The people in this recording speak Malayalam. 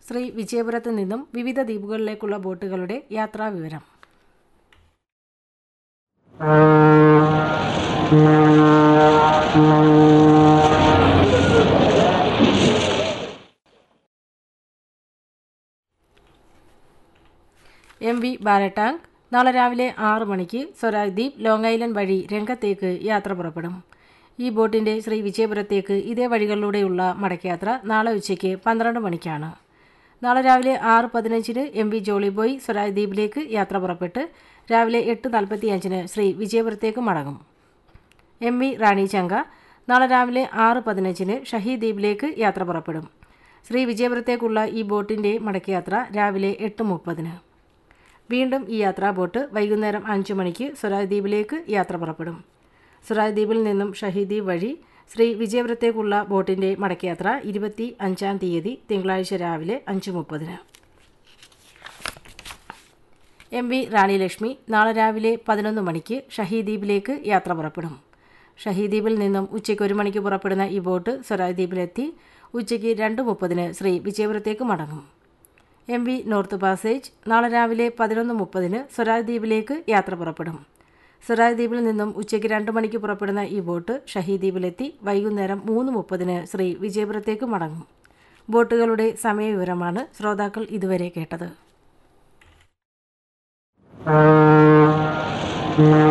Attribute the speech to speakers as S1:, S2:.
S1: ശ്രീ വിജയപുരത്ത് നിന്നും വിവിധ ദ്വീപുകളിലേക്കുള്ള ബോട്ടുകളുടെ യാത്രാ വിവരം എം വി ബാലടാങ്ക് നാളെ രാവിലെ ആറ് മണിക്ക് സ്വരാജ് ദ്വീപ് ലോങ് ഐലൻഡ് വഴി രംഗത്തേക്ക് യാത്ര പുറപ്പെടും ഈ ബോട്ടിൻ്റെ ശ്രീ വിജയപുരത്തേക്ക് ഇതേ വഴികളിലൂടെയുള്ള മടക്കയാത്ര നാളെ ഉച്ചയ്ക്ക് പന്ത്രണ്ട് മണിക്കാണ് നാളെ രാവിലെ ആറ് പതിനഞ്ചിന് M V jolly boy Swaraj ദ്വീപിലേക്ക് യാത്ര പുറപ്പെട്ട് രാവിലെ എട്ട് നാൽപ്പത്തി അഞ്ചിന് ശ്രീ വിജയപുരത്തേക്ക് മടങ്ങും എം വി റാണി ചങ്ക നാളെ രാവിലെ ആറ് പതിനഞ്ചിന് ഷഹീദ് ദ്വീപിലേക്ക് യാത്ര പുറപ്പെടും ശ്രീ വിജയപുരത്തേക്കുള്ള ഈ ബോട്ടിൻ്റെ മടക്കയാത്ര രാവിലെ എട്ട് മുപ്പതിന് വീണ്ടും ഈ യാത്രാ ബോട്ട് വൈകുന്നേരം അഞ്ച് മണിക്ക് സ്വരാജ് ദ്വീപിലേക്ക് യാത്ര പുറപ്പെടും സ്വരാജ് ദ്വീപിൽ നിന്നും ഷഹീദ് ദ്വീപ് വഴി ശ്രീ വിജയപുരത്തേക്കുള്ള ബോട്ടിൻ്റെ മടക്കയാത്ര ഇരുപത്തി അഞ്ചാം തീയതി തിങ്കളാഴ്ച രാവിലെ അഞ്ച് മുപ്പതിന് എം വി റാണി ലക്ഷ്മി നാളെ രാവിലെ പതിനൊന്ന് മണിക്ക് ഷഹീദ് ദ്വീപിലേക്ക് യാത്ര പുറപ്പെടും ഷഹീദ് ദ്വീപിൽ നിന്നും ഉച്ചയ്ക്ക് ഒരു മണിക്ക് പുറപ്പെടുന്ന ഈ ബോട്ട് സ്വരാജ് ദ്വീപിലെത്തി ഉച്ചയ്ക്ക് രണ്ട് മുപ്പതിന് ശ്രീ വിജയപുരത്തേക്ക് മടങ്ങും എം വി നോർത്ത് പാസേജ് നാളെ രാവിലെ പതിനൊന്ന് മുപ്പതിന് സ്വരാജ് ദ്വീപിലേക്ക് യാത്ര പുറപ്പെടും സ്വരാജ് ദ്വീപിൽ നിന്നും ഉച്ചയ്ക്ക് രണ്ട് മണിക്ക് പുറപ്പെടുന്ന ഈ ബോട്ട് ഷഹീദ് ദ്വീപിലെത്തി വൈകുന്നേരം മൂന്ന് മുപ്പതിന് ശ്രീ വിജയപുരത്തേക്ക് മടങ്ങും ബോട്ടുകളുടെ സമയവിവരമാണ് ശ്രോതാക്കൾ ഇതുവരെ കേട്ടത്